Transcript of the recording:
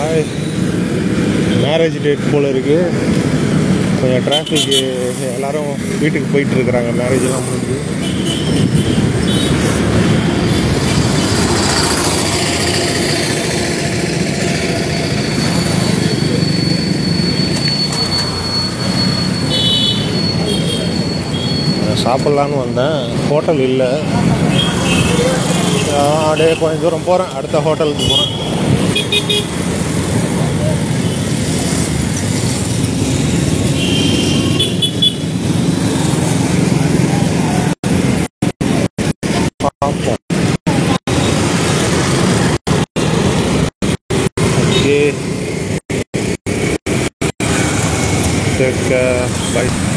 hi marriage date போல் இருக்குது கொஞ்சம் traffic எல்லாரும் வீட்டுக்கு போயிட்டு இருக்கிறாங்க மேரேஜ்லாம் முடிஞ்சு நான் சாப்பிட்லான்னு வந்தேன் ஹோட்டல் இல்லை அப்படியே கொஞ்சம் தூரம் போகிறேன் அடுத்த ஹோட்டலுக்கு போகிறேன் பார்ப்போம் ஓகே டேக் பை